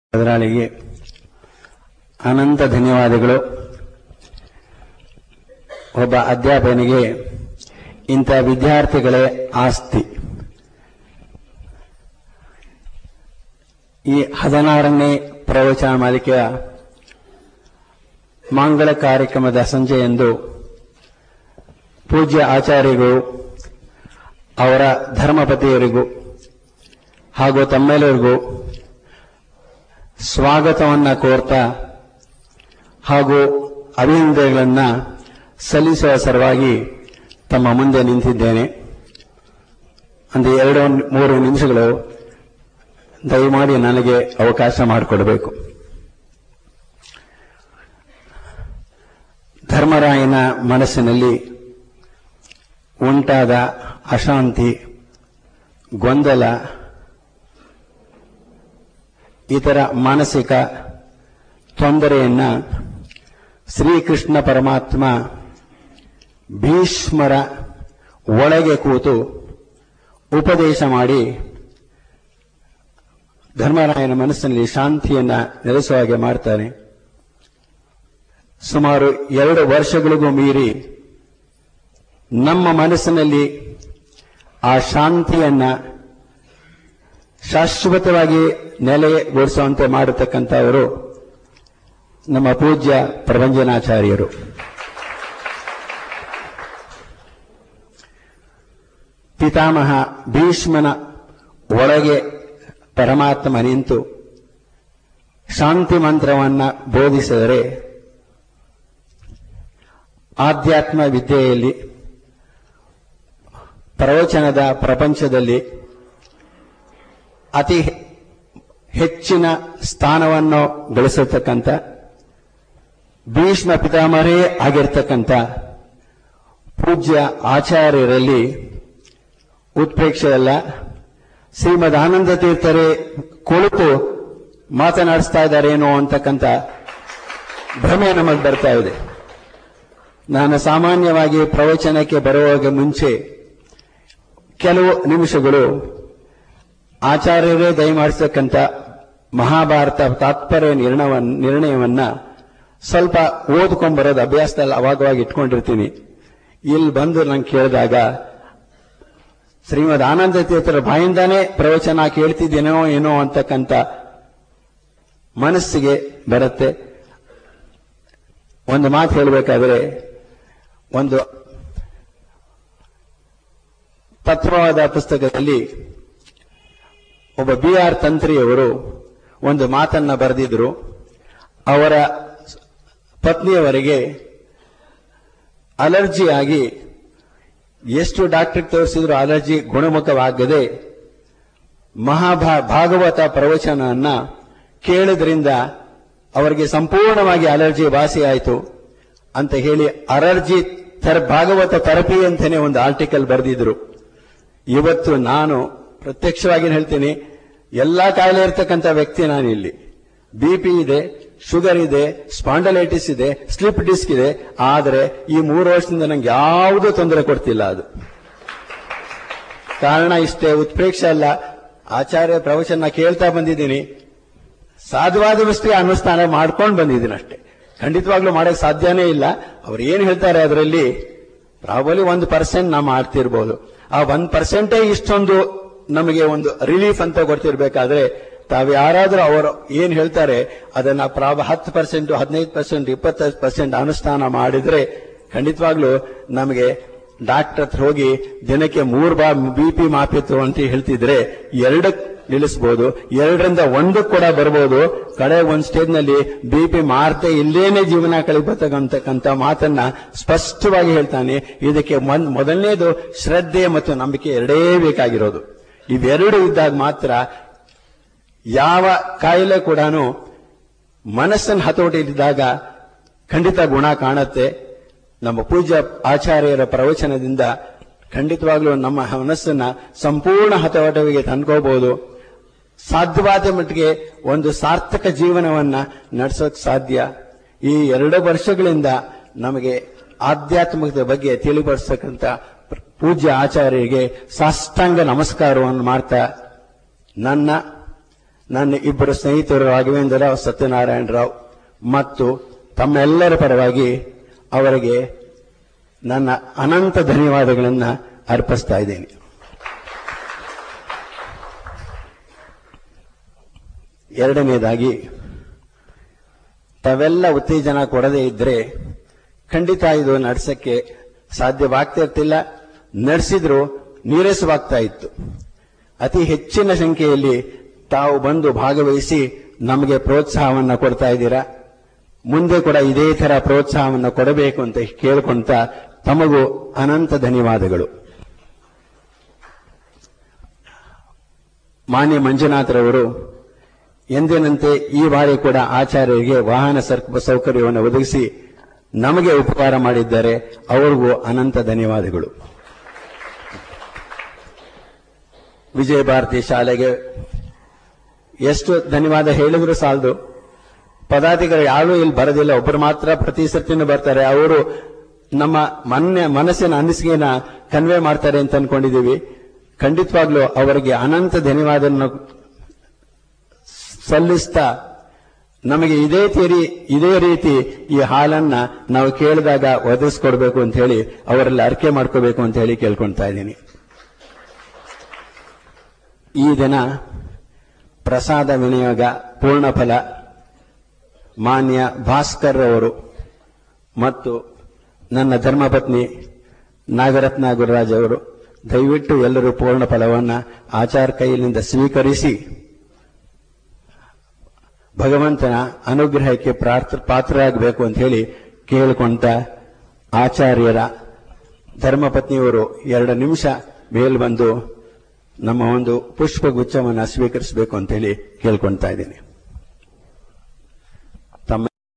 ಎದುರಾಳಿಗೆ ಅನಂತ ಧನ್ಯವಾದಗಳು ಒಬ್ಬ ಅಧ್ಯಾಪಕನಿಗೆ ಇಂಥ ವಿದ್ಯಾರ್ಥಿಗಳೇ ಆಸ್ತಿ ಈ ಹದಿನಾರನೇ ಪ್ರವಚನ ಮಾಲಿಕೆಯ ಮಂಗಳ ಕಾರ್ಯಕ್ರಮದ ಸಂಜೆಯಂದು ಪೂಜ್ಯ ಆಚಾರ್ಯರು ಅವರ ಧರ್ಮಪತಿಯವರಿಗೂ ಹಾಗೂ ತಮ್ಮೆಲ್ಲರಿಗೂ ಸ್ವಾಗತವನ್ನ ಕೋರ್ತಾ ಹಾಗೂ ಅಭಿನಂದನೆಗಳನ್ನ ಸಲ್ಲಿಸುವ ಸಲುವಾಗಿ ತಮ್ಮ ಮುಂದೆ ನಿಂತಿದ್ದೇನೆ ಒಂದು ಎರಡು ಮೂರು ನಿಮಿಷಗಳು ದಯಮಾಡಿ ನನಗೆ ಅವಕಾಶ ಮಾಡಿಕೊಡಬೇಕು ಧರ್ಮರಾಯನ ಮನಸ್ಸಿನಲ್ಲಿ ಉಂಟಾದ ಅಶಾಂತಿ ಗೊಂದಲ ಇತರ ಮಾನಸಿಕ ತೊಂದರೆಯನ್ನ ಶ್ರೀಕೃಷ್ಣ ಪರಮಾತ್ಮ ಭೀಷ್ಮರ ಒಳಗೆ ಕೂತು ಉಪದೇಶ ಮಾಡಿ ಧರ್ಮರಾಯನ ಮನಸ್ಸಿನಲ್ಲಿ ಶಾಂತಿಯನ್ನ ನೆಲೆಸುವ ಹಾಗೆ ಮಾಡ್ತಾನೆ ಸುಮಾರು ಎರಡು ವರ್ಷಗಳಿಗೂ ಮೀರಿ ನಮ್ಮ ಮನಸ್ಸಿನಲ್ಲಿ ಆ ಶಾಂತಿಯನ್ನ ಶಾಶ್ವತವಾಗಿ ನೆಲೆಗೊಳಿಸುವಂತೆ ಮಾಡತಕ್ಕಂಥವರು ನಮ್ಮ ಪೂಜ್ಯ ಪ್ರಭಂಜನಾಚಾರ್ಯರು ಪಿತಾಮಹ ಭೀಷ್ಮನ ಒಳಗೆ ಪರಮಾತ್ಮ ನಿಂತು ಶಾಂತಿ ಮಂತ್ರವನ್ನ ಬೋಧಿಸಿದರೆ ಆಧ್ಯಾತ್ಮ ವಿದ್ಯೆಯಲ್ಲಿ ಪ್ರವಚನದ ಪ್ರಪಂಚದಲ್ಲಿ ಅತಿ ಹೆಚ್ಚಿನ ಸ್ಥಾನವನ್ನು ಗಳಿಸತಕ್ಕಂಥ ಭೀಷ್ಮ ಪಿತಾಮಹರೇ ಆಗಿರ್ತಕ್ಕಂಥ ಪೂಜ್ಯ ಆಚಾರ್ಯರಲ್ಲಿ ಉತ್ಪ್ರೇಕ್ಷೆ ಅಲ್ಲ ಶ್ರೀಮದ್ ಆನಂದ ತೀರ್ಥರೇ ಕುಳಿತು ಮಾತನಾಡಿಸ್ತಾ ಇದ್ದಾರೇನೋ ಅಂತಕ್ಕಂಥ ಭ್ರಮೆ ನಮಗೆ ಬರ್ತಾ ಇದೆ ನಾನು ಸಾಮಾನ್ಯವಾಗಿ ಪ್ರವಚನಕ್ಕೆ ಬರುವಾಗ ಮುಂಚೆ ಕೆಲವು ನಿಮಿಷಗಳು ಆಚಾರ್ಯರೇ ದಯಮಾಡಿಸತಕ್ಕಂಥ ಮಹಾಭಾರತ ತಾತ್ಪರ್ಯ ನಿರ್ಣಯವನ್ನ ನಿರ್ಣಯವನ್ನ ಸ್ವಲ್ಪ ಓದ್ಕೊಂಡ್ಬರೋದು ಅಭ್ಯಾಸದಲ್ಲಿ ಅವಾಗವಾಗ ಇಟ್ಕೊಂಡಿರ್ತೀನಿ ಇಲ್ಲಿ ಬಂದು ನಂಗೆ ಕೇಳಿದಾಗ ಶ್ರೀಮದ್ ಆನಂದ ತೀರ್ಥರ ಬಾಯಿಂದಾನೇ ಪ್ರವಚನ ಕೇಳ್ತಿದ್ದೇನೋ ಏನೋ ಅಂತಕ್ಕಂಥ ಮನಸ್ಸಿಗೆ ಬರುತ್ತೆ ಒಂದು ಮಾತು ಹೇಳಬೇಕಾದ್ರೆ ಒಂದು ತತ್ವವಾದ ಪುಸ್ತಕದಲ್ಲಿ ಒಬ್ಬ ಬಿ ಆರ್ ತಂತ್ರಿಯವರು ಒಂದು ಮಾತನ್ನ ಬರೆದಿದ್ರು ಅವರ ಪತ್ನಿಯವರಿಗೆ ಅಲರ್ಜಿ ಆಗಿ ಎಷ್ಟು ಡಾಕ್ಟರ್ ತೋರಿಸಿದ್ರು ಅಲರ್ಜಿ ಗುಣಮುಖವಾಗದೆ ಮಹಾಭಾ ಭಾಗವತ ಪ್ರವಚನವನ್ನ ಕೇಳಿದ್ರಿಂದ ಅವರಿಗೆ ಸಂಪೂರ್ಣವಾಗಿ ಅಲರ್ಜಿ ವಾಸಿಯಾಯಿತು ಅಂತ ಹೇಳಿ ಅಲರ್ಜಿ ಥರ್ ಭಾಗವತ ಥೆರಪಿ ಅಂತಾನೆ ಒಂದು ಆರ್ಟಿಕಲ್ ಬರೆದಿದ್ರು ಇವತ್ತು ನಾನು ಪ್ರತ್ಯಕ್ಷವಾಗಿ ಹೇಳ್ತೀನಿ ಎಲ್ಲಾ ಕಾಯಿಲೆ ಇರ್ತಕ್ಕಂಥ ವ್ಯಕ್ತಿ ನಾನಿಲ್ಲಿ ಬಿ ಪಿ ಇದೆ ಶುಗರ್ ಇದೆ ಸ್ಪಾಂಡಲೈಟಿಸ್ ಇದೆ ಸ್ಲಿಪ್ ಡಿಸ್ಕ್ ಇದೆ ಆದರೆ ಈ ಮೂರು ವರ್ಷದಿಂದ ನಂಗೆ ಯಾವುದೂ ತೊಂದರೆ ಕೊಡ್ತಿಲ್ಲ ಅದು ಕಾರಣ ಇಷ್ಟೇ ಉತ್ಪ್ರೇಕ್ಷೆ ಅಲ್ಲ ಆಚಾರ್ಯ ಪ್ರವಚನ ಕೇಳ್ತಾ ಬಂದಿದ್ದೀನಿ ಸಾಧುವಾದವಷ್ಟೇ ಅನುಷ್ಠಾನ ಮಾಡ್ಕೊಂಡು ಬಂದಿದ್ದೀನಿ ಅಷ್ಟೇ ಖಂಡಿತವಾಗ್ಲೂ ಮಾಡಕ್ ಸಾಧ್ಯನೇ ಇಲ್ಲ ಅವ್ರು ಏನ್ ಹೇಳ್ತಾರೆ ಅದರಲ್ಲಿ ಪ್ರಾಬಲಿ ಒಂದು ಪರ್ಸೆಂಟ್ ನಾ ಮಾಡ್ತಿರ್ಬೋದು ಆ ಒಂದ್ ಪರ್ಸೆಂಟೇ ಇಷ್ಟೊಂದು ನಮಗೆ ಒಂದು ರಿಲೀಫ್ ಅಂತ ಗೊತ್ತಿರ್ಬೇಕಾದ್ರೆ ತಾವು ಯಾರಾದ್ರೂ ಅವರು ಏನ್ ಹೇಳ್ತಾರೆ ಅದನ್ನ ಪ್ರಾಬ ಹತ್ತು ಪರ್ಸೆಂಟ್ ಹದಿನೈದು ಪರ್ಸೆಂಟ್ ಇಪ್ಪತ್ತೈದು ಪರ್ಸೆಂಟ್ ಅನುಷ್ಠಾನ ಮಾಡಿದ್ರೆ ಖಂಡಿತವಾಗ್ಲೂ ನಮಗೆ ಡಾಕ್ಟರ್ ಹತ್ರ ಹೋಗಿ ದಿನಕ್ಕೆ ಮೂರು ಬಾ ಬಿ ಪಿ ಮಾಪಿತ್ತು ಅಂತ ಹೇಳ್ತಿದ್ರೆ ಎರಡಕ್ಕೆ ನಿಲ್ಲಿಸಬಹುದು ಎರಡರಿಂದ ಒಂದಕ್ಕೆ ಕೂಡ ಬರ್ಬೋದು ಕಡೆ ಒಂದ್ ಸ್ಟೇಜ್ ನಲ್ಲಿ ಬಿ ಪಿ ಮಾರ್ತೆ ಇಲ್ಲೇನೆ ಜೀವನ ಕಳಿಬರ್ತಕ್ಕಂತಕ್ಕಂಥ ಮಾತನ್ನ ಸ್ಪಷ್ಟವಾಗಿ ಹೇಳ್ತಾನೆ ಇದಕ್ಕೆ ಮೊದಲನೇದು ಶ್ರದ್ಧೆ ಮತ್ತು ನಂಬಿಕೆ ಎರಡೇ ಬೇಕಾಗಿರೋದು ಇವೆರಡು ಇದ್ದಾಗ ಮಾತ್ರ ಯಾವ ಕಾಯಿಲೆ ಕೂಡ ಮನಸ್ಸನ್ನು ಹತೋಟಿಯಲ್ಲಿದ್ದಾಗ ಖಂಡಿತ ಗುಣ ಕಾಣುತ್ತೆ ನಮ್ಮ ಪೂಜ್ಯ ಆಚಾರ್ಯರ ಪ್ರವಚನದಿಂದ ಖಂಡಿತವಾಗ್ಲೂ ನಮ್ಮ ಮನಸ್ಸನ್ನ ಸಂಪೂರ್ಣ ಹತೋಟವಿಗೆ ತಂದ್ಕೋಬಹುದು ಸಾಧ್ಯವಾದ ಮಟ್ಟಿಗೆ ಒಂದು ಸಾರ್ಥಕ ಜೀವನವನ್ನ ನಡೆಸೋಕ್ ಸಾಧ್ಯ ಈ ಎರಡು ವರ್ಷಗಳಿಂದ ನಮಗೆ ಆಧ್ಯಾತ್ಮಿಕದ ಬಗ್ಗೆ ತಿಳಿಪಡಿಸ್ತಕ್ಕಂಥ ಪೂಜ್ಯ ಆಚಾರ್ಯರಿಗೆ ಸಾಷ್ಟಾಂಗ ನಮಸ್ಕಾರವನ್ನು ಮಾಡ್ತಾ ನನ್ನ ನನ್ನ ಇಬ್ಬರು ಸ್ನೇಹಿತರು ರಾಘವೇಂದ್ರ ರಾವ್ ಸತ್ಯನಾರಾಯಣ ರಾವ್ ಮತ್ತು ತಮ್ಮೆಲ್ಲರ ಪರವಾಗಿ ಅವರಿಗೆ ನನ್ನ ಅನಂತ ಧನ್ಯವಾದಗಳನ್ನು ಅರ್ಪಿಸ್ತಾ ಇದ್ದೇನೆ ಎರಡನೇದಾಗಿ ತಾವೆಲ್ಲ ಉತ್ತೇಜನ ಕೊಡದೇ ಇದ್ರೆ ಖಂಡಿತ ಇದು ನಡೆಸಕ್ಕೆ ಸಾಧ್ಯವಾಗ್ತಾ ಇರ್ತಿಲ್ಲ ನಡೆಸಿದ್ರು ನೀರಸವಾಗ್ತಾ ಇತ್ತು ಅತಿ ಹೆಚ್ಚಿನ ಸಂಖ್ಯೆಯಲ್ಲಿ ತಾವು ಬಂದು ಭಾಗವಹಿಸಿ ನಮಗೆ ಪ್ರೋತ್ಸಾಹವನ್ನ ಕೊಡ್ತಾ ಇದ್ದೀರಾ ಮುಂದೆ ಕೂಡ ಇದೇ ತರ ಪ್ರೋತ್ಸಾಹವನ್ನು ಕೊಡಬೇಕು ಅಂತ ಕೇಳ್ಕೊಂತ ತಮಗೂ ಅನಂತ ಧನ್ಯವಾದಗಳು ಮಾನ್ಯ ಮಂಜುನಾಥರವರು ಎಂದಿನಂತೆ ಈ ಬಾರಿ ಕೂಡ ಆಚಾರ್ಯರಿಗೆ ವಾಹನ ಸರ್ಕ ಸೌಕರ್ಯವನ್ನು ಒದಗಿಸಿ ನಮಗೆ ಉಪಕಾರ ಮಾಡಿದ್ದಾರೆ ಅವರಿಗೂ ಅನಂತ ಧನ್ಯವಾದಗಳು ವಿಜಯ ಭಾರತಿ ಶಾಲೆಗೆ ಎಷ್ಟು ಧನ್ಯವಾದ ಹೇಳಿದ್ರು ಸಾಲದು ಪದಾಧಿಕಾರಿ ಯಾರು ಇಲ್ಲಿ ಬರೋದಿಲ್ಲ ಒಬ್ಬರು ಮಾತ್ರ ಪ್ರತಿ ಸರ್ತಿನೂ ಬರ್ತಾರೆ ಅವರು ನಮ್ಮ ಮನ್ನೆ ಮನಸ್ಸಿನ ಅನಿಸಿಕೆನ ಕನ್ವೆ ಮಾಡ್ತಾರೆ ಅಂತ ಅನ್ಕೊಂಡಿದೀವಿ ಖಂಡಿತವಾಗ್ಲೂ ಅವರಿಗೆ ಅನಂತ ಧನ್ಯವಾದವನ್ನು ಸಲ್ಲಿಸ್ತಾ ನಮಗೆ ಇದೇ ತೀರಿ ಇದೇ ರೀತಿ ಈ ಹಾಲನ್ನ ನಾವು ಕೇಳಿದಾಗ ಒದಗಿಸ್ಕೊಡ್ಬೇಕು ಅಂತ ಹೇಳಿ ಅವರಲ್ಲಿ ಅರ್ಕೆ ಮಾಡ್ಕೋಬೇಕು ಅಂತ ಹೇಳಿ ಕೇಳ್ಕೊಳ್ತಾ ಇದ್ದೀನಿ ಈ ದಿನ ಪ್ರಸಾದ ವಿನಿಯೋಗ ಪೂರ್ಣಫಲ ಮಾನ್ಯ ಭಾಸ್ಕರ್ ಅವರು ಮತ್ತು ನನ್ನ ಧರ್ಮಪತ್ನಿ ನಾಗರತ್ನ ಗುರುರಾಜ್ ಅವರು ದಯವಿಟ್ಟು ಎಲ್ಲರೂ ಪೂರ್ಣ ಫಲವನ್ನ ಆಚಾರ ಕೈಯಿಂದ ಸ್ವೀಕರಿಸಿ ಭಗವಂತನ ಅನುಗ್ರಹಕ್ಕೆ ಪ್ರಾರ್ಥ ಪಾತ್ರರಾಗಬೇಕು ಅಂತ ಹೇಳಿ ಕೇಳಿಕೊಂಡ ಆಚಾರ್ಯರ ಧರ್ಮಪತ್ನಿಯವರು ಎರಡು ನಿಮಿಷ ಮೇಲ್ ಬಂದು ನಮ್ಮ ಒಂದು ಪುಷ್ಪಗುಚ್ಛವನ್ನು ಸ್ವೀಕರಿಸಬೇಕು ಅಂತ ಹೇಳಿ ಕೇಳ್ಕೊಳ್ತಾ ಇದ್ದೀನಿ